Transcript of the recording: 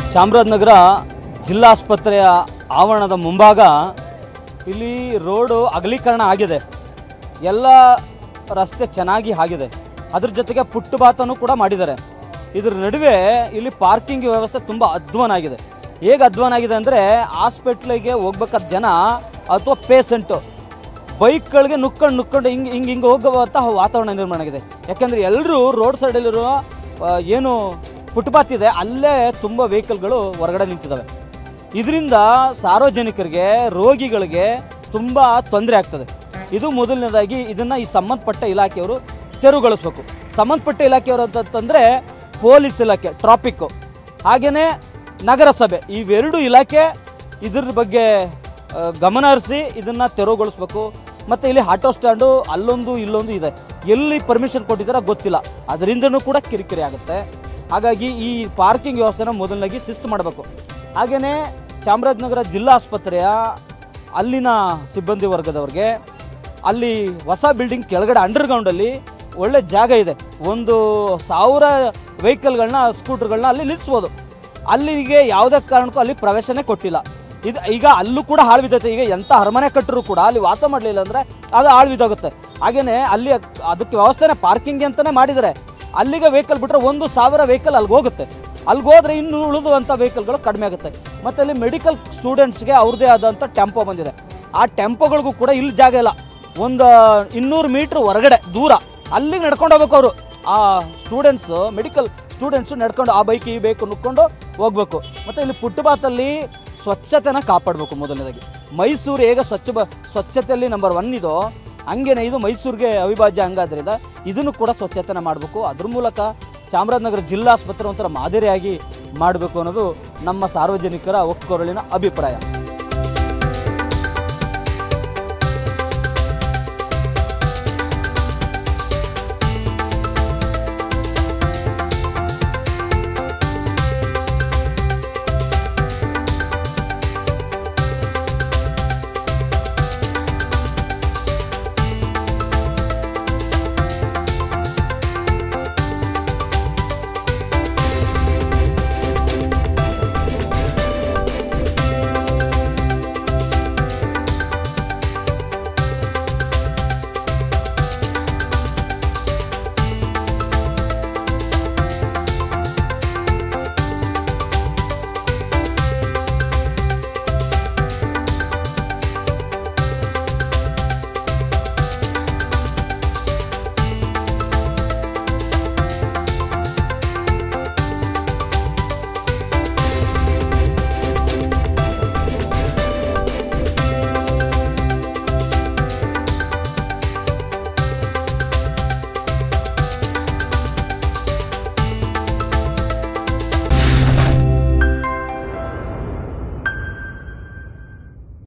ಚಾಮರಾಜನಗರ ಜಿಲ್ಲಾಸ್ಪತ್ರೆಯ ಆವರಣದ ಮುಂಭಾಗ ಇಲ್ಲಿ ರೋಡು ಅಗಲೀಕರಣ ಆಗಿದೆ ಎಲ್ಲ ರಸ್ತೆ ಚೆನ್ನಾಗಿ ಆಗಿದೆ ಅದ್ರ ಜೊತೆಗೆ ಫುಟ್ಪಾತನ್ನು ಕೂಡ ಮಾಡಿದ್ದಾರೆ ಇದ್ರ ನಡುವೆ ಇಲ್ಲಿ ಪಾರ್ಕಿಂಗ್ ವ್ಯವಸ್ಥೆ ತುಂಬ ಅಧ್ವಾನ ಆಗಿದೆ ಹೇಗೆ ಅಧ್ವಾನ ಆಗಿದೆ ಅಂದರೆ ಹಾಸ್ಪಿಟ್ಲಿಗೆ ಹೋಗ್ಬೇಕಾದ ಜನ ಅಥವಾ ಪೇಷಂಟು ಬೈಕ್ಗಳಿಗೆ ನುಕ್ಕೊಂಡು ನುಕ್ಕೊಂಡು ಹಿಂಗೆ ಹಿಂಗೆ ಹಿಂಗೆ ಹೋಗುವಂತಹ ವಾತಾವರಣ ನಿರ್ಮಾಣ ಆಗಿದೆ ಯಾಕೆಂದರೆ ಎಲ್ಲರೂ ರೋಡ್ ಸೈಡಲ್ಲಿರುವ ಆ, ಏನು ಫುಟ್ಪಾತ್ ಇದೆ ಅಲ್ಲೇ ತುಂಬ ವೆಹಿಕಲ್ಗಳು ಹೊರಗಡೆ ನಿಂತಿದ್ದಾವೆ ಇದರಿಂದ ಸಾರ್ವಜನಿಕರಿಗೆ ರೋಗಿಗಳಿಗೆ ತುಂಬ ತೊಂದರೆ ಆಗ್ತದೆ ಇದು ಮೊದಲನೇದಾಗಿ ಇದನ್ನು ಈ ಸಂಬಂಧಪಟ್ಟ ಇಲಾಖೆಯವರು ತೆರವುಗೊಳಿಸ್ಬೇಕು ಸಂಬಂಧಪಟ್ಟ ಇಲಾಖೆಯವರು ಅಂತಂದರೆ ಪೊಲೀಸ್ ಇಲಾಖೆ ಟ್ರಾಫಿಕ್ಕು ಹಾಗೆಯೇ ನಗರಸಭೆ ಇವೆರಡು ಇಲಾಖೆ ಇದ್ರ ಬಗ್ಗೆ ಆ, ಗಮನ ಹರಿಸಿ ಇದನ್ನು ತೆರವುಗೊಳಿಸ್ಬೇಕು ಮತ್ತು ಇಲ್ಲಿ ಆಟೋ ಸ್ಟ್ಯಾಂಡು ಅಲ್ಲೊಂದು ಇಲ್ಲೊಂದು ಇದೆ ಎಲ್ಲಿ ಪರ್ಮಿಷನ್ ಕೊಟ್ಟಿದ್ದಾರೋ ಗೊತ್ತಿಲ್ಲ ಅದರಿಂದನೂ ಕೂಡ ಕಿರಿಕಿರಿ ಆಗುತ್ತೆ ಹಾಗಾಗಿ ಈ ಪಾರ್ಕಿಂಗ್ ವ್ಯವಸ್ಥೆನ ಮೊದಲನಾಗಿ ಶಿಸ್ತು ಮಾಡಬೇಕು ಹಾಗೆಯೇ ಚಾಮರಾಜನಗರ ಜಿಲ್ಲಾ ಆಸ್ಪತ್ರೆಯ ಅಲ್ಲಿನ ಸಿಬ್ಬಂದಿ ವರ್ಗದವ್ರಿಗೆ ಅಲ್ಲಿ ಹೊಸ ಬಿಲ್ಡಿಂಗ್ ಕೆಳಗಡೆ ಅಂಡರ್ಗ್ರೌಂಡಲ್ಲಿ ಒಳ್ಳೆ ಜಾಗ ಇದೆ ಒಂದು ಸಾವಿರ ವೆಹಿಕಲ್ಗಳನ್ನ ಸ್ಕೂಟರ್ಗಳನ್ನ ಅಲ್ಲಿ ನಿಲ್ಲಿಸ್ಬೋದು ಅಲ್ಲಿಗೆ ಯಾವುದೇ ಕಾರಣಕ್ಕೂ ಅಲ್ಲಿ ಪ್ರವೇಶನೇ ಕೊಟ್ಟಿಲ್ಲ ಇದು ಈಗ ಅಲ್ಲೂ ಕೂಡ ಹಾಳು ಬಿದ್ದೈತೆ ಈಗ ಎಂಥ ಅರಮನೆ ಕಟ್ಟರು ಕೂಡ ಅಲ್ಲಿ ವಾಸ ಮಾಡಲಿಲ್ಲ ಅಂದರೆ ಅದು ಹಾಳು ಬಿದ್ದೋಗುತ್ತೆ ಹಾಗೆಯೇ ಅಲ್ಲಿ ಅದಕ್ಕೆ ವ್ಯವಸ್ಥೆನೇ ಪಾರ್ಕಿಂಗ್ ಅಂತಲೇ ಮಾಡಿದ್ದಾರೆ ಅಲ್ಲಿಗೆ ವೆಹಿಕಲ್ ಬಿಟ್ಟರೆ ಒಂದು ಸಾವಿರ ವೆಹಿಕಲ್ ಅಲ್ಲಿಗೆ ಹೋಗುತ್ತೆ ಅಲ್ಲಿಗೆ ಹೋದರೆ ಇನ್ನು ಉಳಿದುವಂಥ ವೆಹಿಕಲ್ಗಳು ಕಡಿಮೆ ಆಗುತ್ತೆ ಮತ್ತು ಅಲ್ಲಿ ಮೆಡಿಕಲ್ ಸ್ಟೂಡೆಂಟ್ಸ್ಗೆ ಅವ್ರದ್ದೇ ಆದಂಥ ಟೆಂಪೋ ಬಂದಿದೆ ಆ ಟೆಂಪೋಗಳಿಗೂ ಕೂಡ ಇಲ್ಲಿ ಜಾಗ ಇಲ್ಲ ಒಂದು ಇನ್ನೂರು ಮೀಟ್ರ್ ಹೊರಗಡೆ ದೂರ ಅಲ್ಲಿಗೆ ನಡ್ಕೊಂಡು ಹೋಗ್ಬೇಕು ಅವರು ಆ ಸ್ಟೂಡೆಂಟ್ಸು ಮೆಡಿಕಲ್ ಸ್ಟೂಡೆಂಟ್ಸು ನಡ್ಕೊಂಡು ಆ ಬೈಕ್ ಈ ಬೇಕು ನುಕ್ಕೊಂಡು ಹೋಗ್ಬೇಕು ಮತ್ತು ಇಲ್ಲಿ ಫುಟ್ಪಾತಲ್ಲಿ ಸ್ವಚ್ಛತೆನ ಕಾಪಾಡಬೇಕು ಮೊದಲನೇದಾಗಿ ಮೈಸೂರು ಹೇಗೆ ಸ್ವಚ್ಛ ಬ ಸ್ವಚ್ಛತೆಯಲ್ಲಿ ನಂಬರ್ ಒನ್ ಇದೋ ಹಂಗೇನೆ ಇದು ಮೈಸೂರಿಗೆ ಅವಿಭಾಜ್ಯ ಅಂಗಾದ್ರಿಂದ ಇದನ್ನು ಕೂಡ ಸ್ವಚ್ಛತೆನ ಮಾಡಬೇಕು ಅದ್ರ ಮೂಲಕ ಚಾಮರಾಜನಗರ ಜಿಲ್ಲಾಸ್ಪತ್ರೆ ಒಂಥರ ಮಾದರಿಯಾಗಿ ಮಾಡಬೇಕು ಅನ್ನೋದು ನಮ್ಮ ಸಾರ್ವಜನಿಕರ ಒಕ್ಕೊರಳಿನ ಅಭಿಪ್ರಾಯ